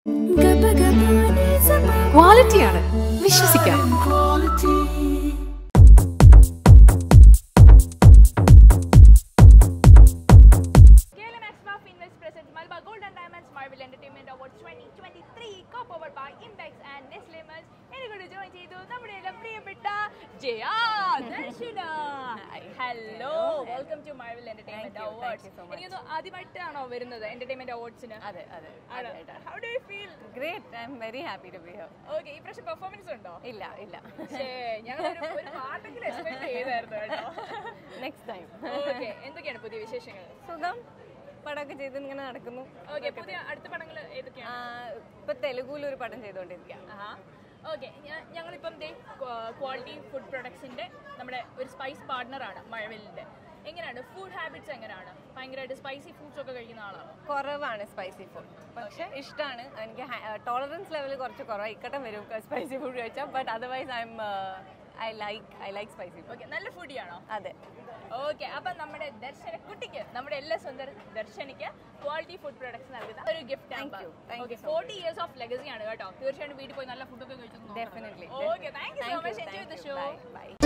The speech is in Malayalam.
ക്വാളിറ്റിയാണ് വിശ്വസിക്കാം KLM Expo Finvest presents Malabar Gold and Diamonds Marvel Entertainment Awards 2023 co-powered by Impex and Nestle Mills. എനിക്കൂടെ ജോയിൻ ചെയ്തു നമ്മുടെ എല്ലാം പ്രിയപ്പെട്ട Jaya Darshana hello welcome to Marvel entertainment Thank you, awards thank you so much. എനിക്കൊന്ന് ആദ്യമായിട്ടാണോ വരുന്നത് എന്റർടൈൻമെന്റ് അവാർഡ്സിന് അതെ അതെ how do you feel great I am very happy to be here okay ഈ പ്രാവശ്യം പെർഫോമൻസ് ഉണ്ടോ ഇല്ല ഇല്ല ഛേ, ഞങ്ങൾ ഒരു- ഒരു പാട്ടെങ്കിലും എക്സ്പെക്ട് ചെയ്തായിരുന്നു കേട്ടോ നെക്സ്റ്റ് ടൈം ഓക്കെ എന്തൊക്കെയാണ് പുതിയ വിശേഷങ്ങൾ സുഖം പടമൊക്കെ ചെയ്ത് ഇങ്ങനെ നടക്കുന്നു ഓക്കെ പുതിയ അടുത്ത പടങ്ങൾ ഏതൊക്കെയാണ് ആ, ഇപ്പൊ തെലുഗുവിൽ ഒരു പടം ചെയ്തുകൊണ്ടിരിക്കുക ഓക്കെ ഞങ്ങളിപ്പം ക്വാളിറ്റി ഫുഡ് പ്രൊഡക്ട്സിന്റെ നമ്മുടെ ഒരു സ്പൈസ് പാർട്ണറാണ് മഴവിലിന്റെ എങ്ങനെയാണ് ഫുഡ് ഹാബിറ്റ്സ് എങ്ങനെയാണ് ഭയങ്കരമായിട്ട് സ്പൈസി ഫുഡ്സ് ഒക്കെ കഴിക്കുന്ന ആളാണോ കുറവാണ് സ്പൈസി ഫുഡ് പക്ഷെ ഇഷ്ടമാണ് എനിക്ക് ടോളറൻസ് ലെവൽ കുറച്ച് കുറവാണ് ഇക്കട്ടം വരും സ്പൈസി ഫുഡ് കഴിച്ചാൽ but otherwise I am I like I like spicy food okay നല്ല ഫുഡിയാണോ അതെ ഓക്കെ അപ്പം നമ്മുടെ ദർശന കുട്ടിക്ക് നമ്മുടെ എല്ലാ സ്വന്തം ദർശനിക്ക് ക്വാളിറ്റി ഫുഡ് പ്രൊഡക്ട്സ് നൽകുന്ന ഒരു gift Thank you. Thank you so forty years of legacy ആണ് കേട്ടോ തീർച്ചയായിട്ടും വീട്ടിൽ പോയി നല്ല ഫുഡൊക്കെ കഴിച്ചു definitely okay thank you so much enjoy the show bye by